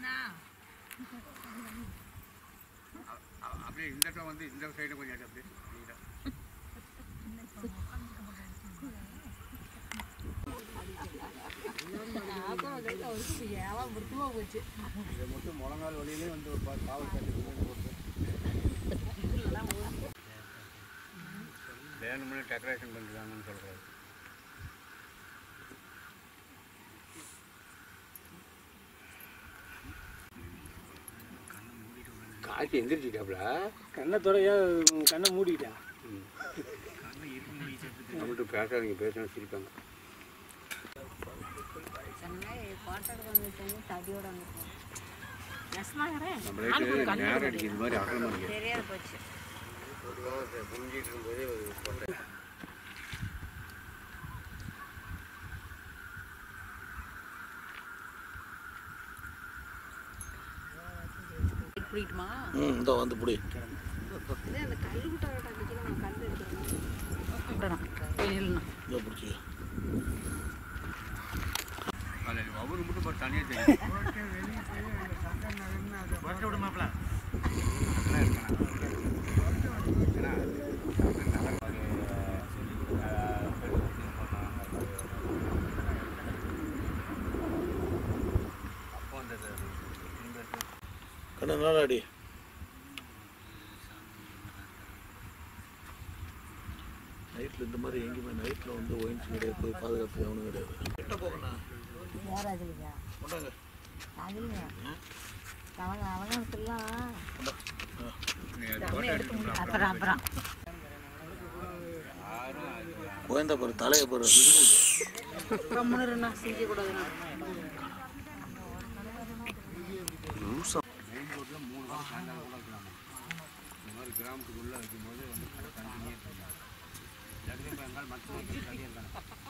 அ- அப்படியே இந்த பக்கம் வந்து இந்த சைடு கொஞ்சம் எடு அப்படியே நீட்டா. இதை மட்டும் முழங்கால் வழியிலே வந்து ஒரு பா- காவல் கட்டி போட்டு வேணும்னு டெக்கரேஷன் பண்ணிருக்காங்கன்னு சொல்கிறாரு காய்ச்சி எந்திரிச்சிட்டாப்ல கண்ணை துறையா கண்ணை மூடிட்டா நம்மள்ட்ட பேசாதீங்க பேசினா சிரிப்பாங்க நம்மளுக்கு நேரம் அடிக்கிறது மாதிரி அகலம் அடிக்கிறது தெரியாது போச்சு புரிஞ்சிட்டு இருக்கும்போதே ஒரு கொட்டை பிடிக்குமா ம் இந்த வந்து புடி அந்த கல் விட்டா கல் எடுத்துக்கணும் வெயில்னா இந்த பிடிச்சி அதில் அவரு மட்டும் பாரு தனியாக தெரியும் வரட்டு விடு மாப்பிள அப்போ அந்த கண்ணை நல்லா அடி நைட்டில் இந்த மாதிரி எங்கேயுமே நைட்டில் வந்து ஒயின்ஸ் கிடையாது போய் பாதுகாப்பு எவனும் கிடையாது கிட்ட போகணும் யாராச்சுங்க கொண்டாங்க அதுங்க அவங்க அவங்களுக்கெல்லாம் ஃபோட்டோ அப்புறம் அப்புறம் கோயந்தா பாரு தலையை பாரு கம்முன்னு செஞ்சக்கூடாதுண்ணா லூசா மெயின் ரோட்டில் மூணு வாரம் சாயங்காலம் கூட வைக்கலாமா இந்த மாதிரி கிராமத்துக்குள்ளே வைக்கும்போது வந்து கடை தண்ணியே தெரியும் எல்லாத்துலேயும் இப்போ எங்கால் மட்டும் தண்ணி இருந்தாங்க